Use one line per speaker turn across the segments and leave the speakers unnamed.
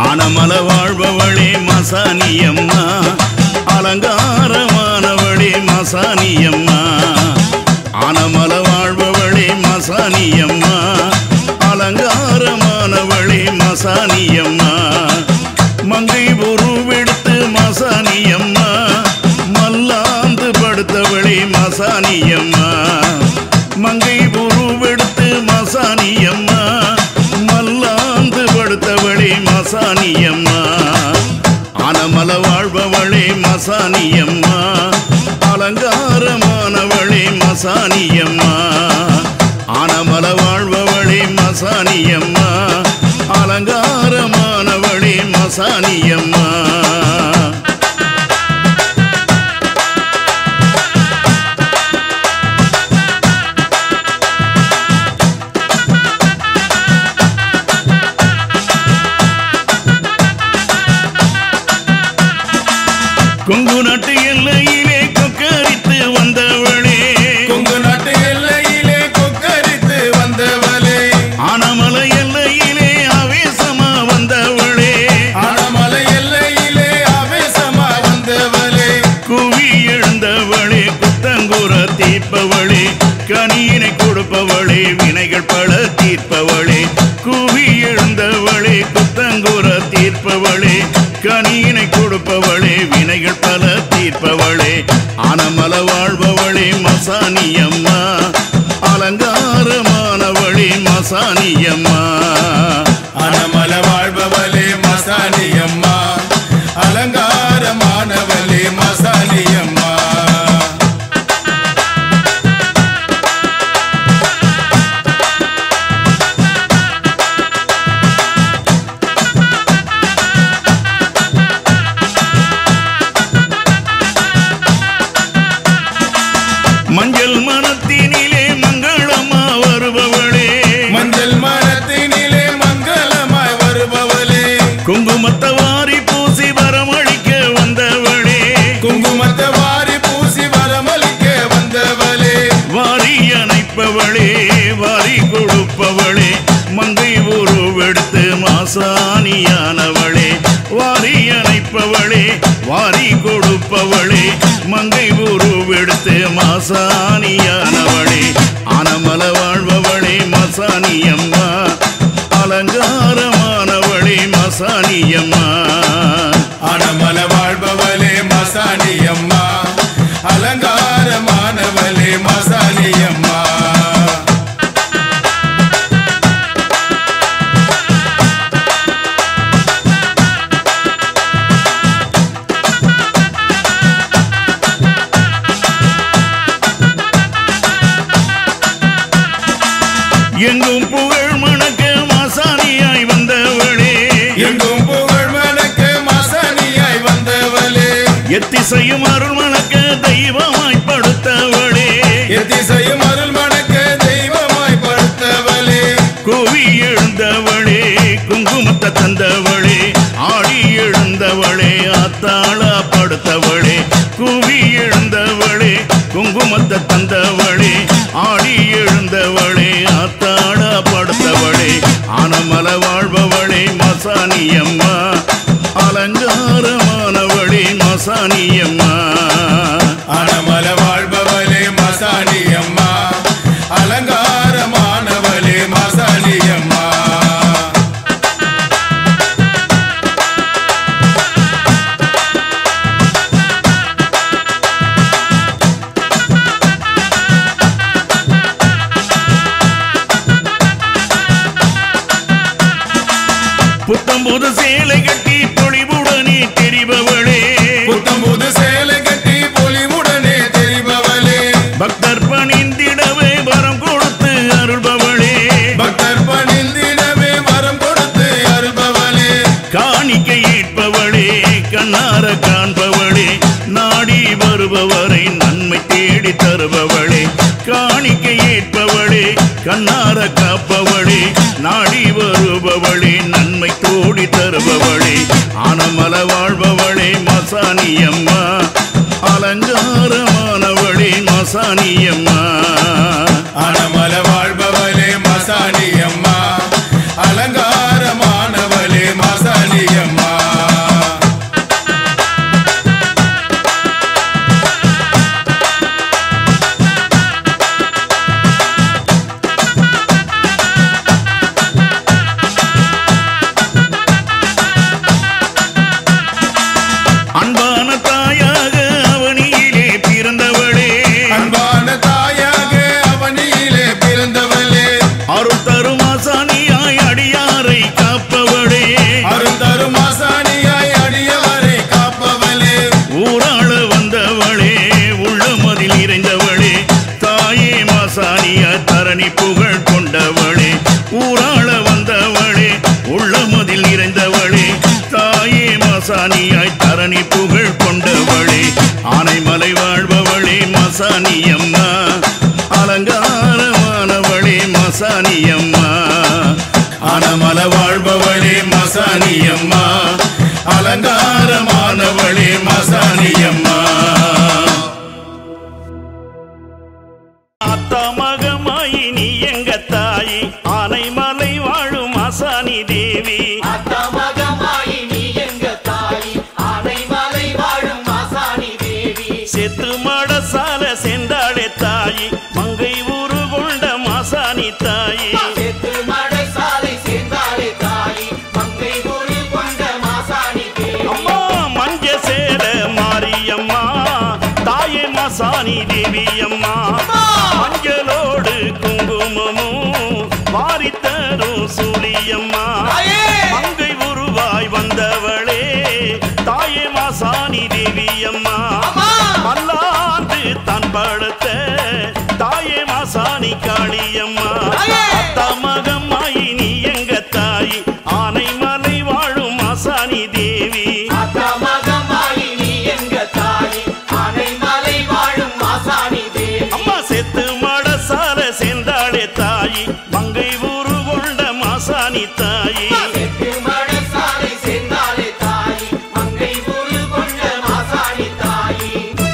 அனமல வாழ்பவளே மசானியம்மா அலங்காரமானவளே மசானியம்மா அனமல வாழ்பவளே மசானியம்மா அலங்காரமானவளே மசானியம்மா மங்கை உருவெடுத்து மசானியம்மா மல்லாந்து படுத்தவளே மசானியம்மா மங்கை உருவெடுத்து மசானியம்மா மல்லாந்து படுத்தவளே மசானியம்மா அனமல வாழ்பவளே மசானியம்மா அலங்காரமானவளே மசானியம்மா ஆனமல வாழ்பவளே மசானியம்மா அலங்காரமானவளே மசானியம்மா கொங்கு நாட்டு எல்லையிலே கொக்கரித்து வந்தவளே
கொங்கு நாட்டு எல்லையிலே கொக்கரித்து வந்தவளே
ஆனமல எல்லையிலே ஆவேசமா வந்தவளே
ஆனமலை எல்லையிலே ஆவேசமா வந்தவளே
குவி எழுந்தவளே குத்தங்குற தீர்ப்பவளே கனியினை கொடுப்பவளே வினைகள் பல தீர்ப்பவளே குவி எழுந்தவளே குத்தங்குற தீர்ப்பவளே கனியினை கொடுப்பவளே வினைகள் பல தீர்ப்பவளே ஆனமல வாழ்பவளே மசானியம்மா அலங்காரமானவளே மசானியம்மா
அனமல வாழ்பவளே மசானியம்மா அலங்காரமானவளே மசானியம்மா
மஞ்சள் மனத்தினிலே மங்களமா வருபவளே
மஞ்சள் மரத்தினிலே மங்களமாய் வருபவளே
குங்குமத்தை வாரி பூசி வரமளிக்க வந்தவளே
குங்குமத்தை வாரி பூசி வரமளிக்க வந்தவளே
வாரி அணைப்பவளே வாரி கொடுப்பவளே மங்கை உருவெடுத்து மாசாணியானவளே வாரி அணைப்பவளே வாரி கொடுப்பவளே மங்கை உருவெடுத்து மாசாணியானவளே அனமல வாழ்பவளே மசானியம்மா அலங்காரமானவளே மசானியம்மா
அனமல வாழ்பவளே மசானியம்மா அலங்காரமானவளே மசானியம்மா
எங்கும் புகழ் மணக்க மசானியாய் வந்தவளே
எங்கும் புகழ் மணக்க மசானியாய் வந்தவளே
எத்திசையும் அருள் மணக்க தெய்வமாய் படுத்தவளே
எத்திசையும் அருள் மணக்க தெய்வமாய் படுத்தவளே
கூவி எழுந்தவளே குங்குமத்தை தந்தவளே ஆடி எழுந்தவளே ஆத்தாளா படுத்தவளே கூவி எழுந்தவளே குங்குமத்தை தந்தவளே ஆடி எழுந்தவளே ஆத்தாளா படுத்தவளே ஆனமல வாழ்பவளே மசானியம்மா அலங்காரமானவளே மசானியம்மா
அனமல வாழ்பவளே மசானியம்மா அலங்காரமானவளே மசானியம்மா
புத்தம்புது சேலை கட்டி பொழிவுடனே தெரிபவளே
புத்தம்புது சேலை கட்டி பொலிவுடனே தெரிபவளே
பக்தர் பணிந்திடவே வரம் கொடுத்து அருள்பவளே
பக்தர் பணிந்திடவே வரம் கொடுத்து அருள்பவளே
காணிக்கை ஈட்பவளே கண்ணார காண்பவளே நாடி வருபவரை நன்மை தேடி தருபவளே காணிக்கை ஏற்பவளே கண்ணார காப்பவளே நாடி வருபவளே நன்மை தோடி தருபவளே ஆனமல வாழ்பவளே மசானியம்மா அலங்காரமானவளே மசானியம்மா
அனமல வாழ்பவளே மசானியம்மா அலங்காரமானவளே மசானியம்மா
மாசாணியாய் தரணி புகழ் கொண்டவளே ஆனைமலை வாழ்பவளே மசானியம்மா அலங்காரமானவளே மசானியம்மா
அனமல வாழ்பவளே மசானியம்மா அலங்காரமானவளே மசானியம்மா
அத்தமகமாயி நீ எங்க தாயி ஆனைமலை வாழும் மசானி தேவி
அத்தமகமாயி நீ எங்க தாயி ஆனைமலை வாழும் மாசாணி தேவி
செத்து மடசால சென்றாளே தாயி மங்கை ஊரு கொண்ட மாசாணி தாயி
செத்து மடை சாலை சேர்ந்தாளே தாயி மங்கை ஒரு கொண்ட மாசாணி தேவி
அம்மா மஞ்ச சேர மாரியம்மா தாயே மசானி தேவி அம்மா மஞ்சளோடு குங்குமமும் வாரித்தரும் சூழியம்மா
தாயே!
மங்கை உருவாய் வந்தவளே தாயே மாசாணி தேவி அம்மா
அம்மா!
மல்லாந்து தான் படுத்த தாயே மாசாணி காளியம்மா
தாயே!
அத்தமகமாயி நீ எங்க தாயி ஆனைமலை வாழும் மாசாணி தேவி
அத்தமகமாயி நீ எங்க தாயி ஆனைமலை வாழும் மாசாணி தேவி
அம்மா செத்து மடசால சென்றாளே தாயி மங்கை ஊரு கொண்ட மாசாணி தாயி
செத்து மடை சாலை சேர்ந்தாளே தாயி மங்கை ஒரு கொண்ட மாசாணி தாயி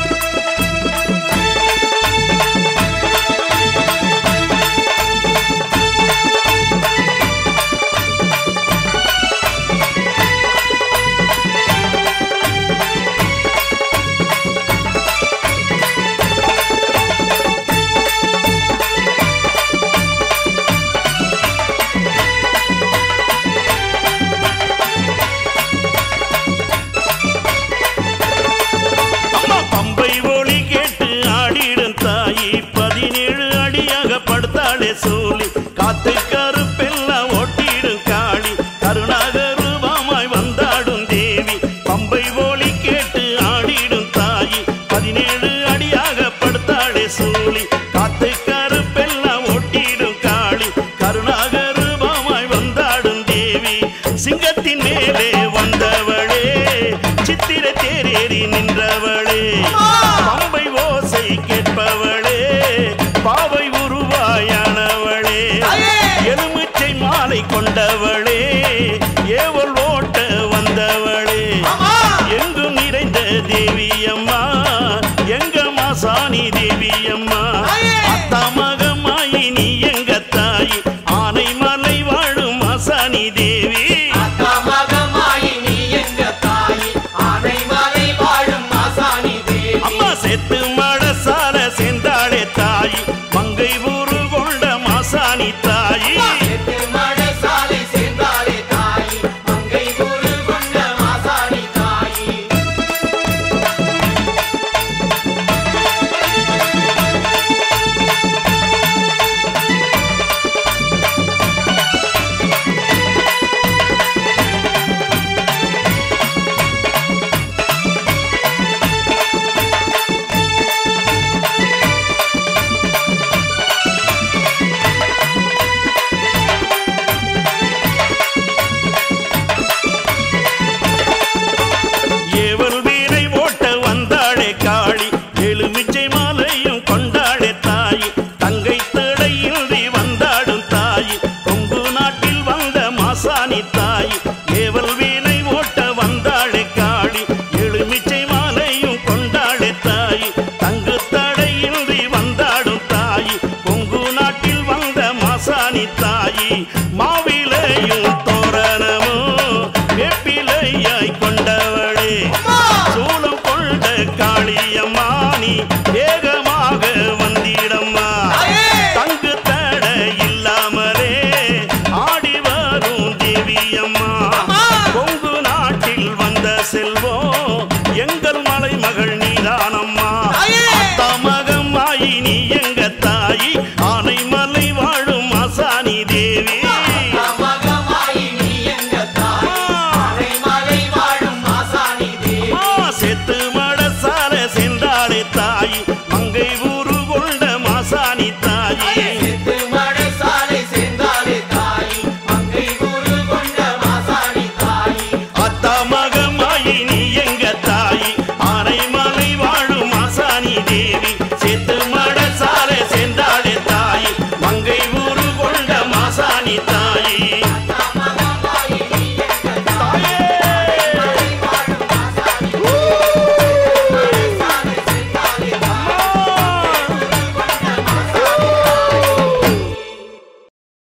அம்மா பம்பை ஒளி கேட்டு ஆடிடும் தாயி பதினேழு அடியாக படுத்தாளே சூலி காத்து கருப்பெல்லாம் ஒட்டிடும் காளி கருணாகருவமாய் வந்தாடும் தேவி பம்பை ஒளி கேட்டு ஆடிடும் தாயி பதினேழு அடியாக படுத்தாளே சூலி காத்து கருப்பெல்லாம் ஒட்டிடும் காளி கருணாகருவமாய் வந்தாடும் தேவி சிங்கத்தின் மேலே வந்தவளே சித்திர தேரேறி நின்றவளே பம்பை ஓசை கேட்பவளே பாவை உருவாயானவளே எலுமிச்சை மாலை கொண்டவளே ஏவல் ஓட்ட வந்தவளே எங்கும் நிறைந்த தேவி அம்மா எங்க மாசாணி தேவி அம்மா அத்தமகமாயி நீ எங்க தாயி ஆனைமலை வாழும் மாசாணி தேவி
அத்தமகமாயி நீ எங்க தாயி ஆனைமலை வாழும் மாசாணி தேவி
அம்மா செத்து மடசால சென்றாளே தாயி மங்கை ஊரு கொண்ட மாசாணி தாயி
செத்து மடை சாலை சேர்ந்தாளே தாயி மங்கை ஒரு கொண்ட மாசாணி தாயி
ஏவல் வீரை ஓட்ட வந்தாளே காளி எலுமிச்சை மாலையும் கொண்டாளே தாயி தங்கை தடையின்றி வந்தாடும் தாயி கொங்கு நாட்டில் வந்த மாசாணி தாயி ஏவல்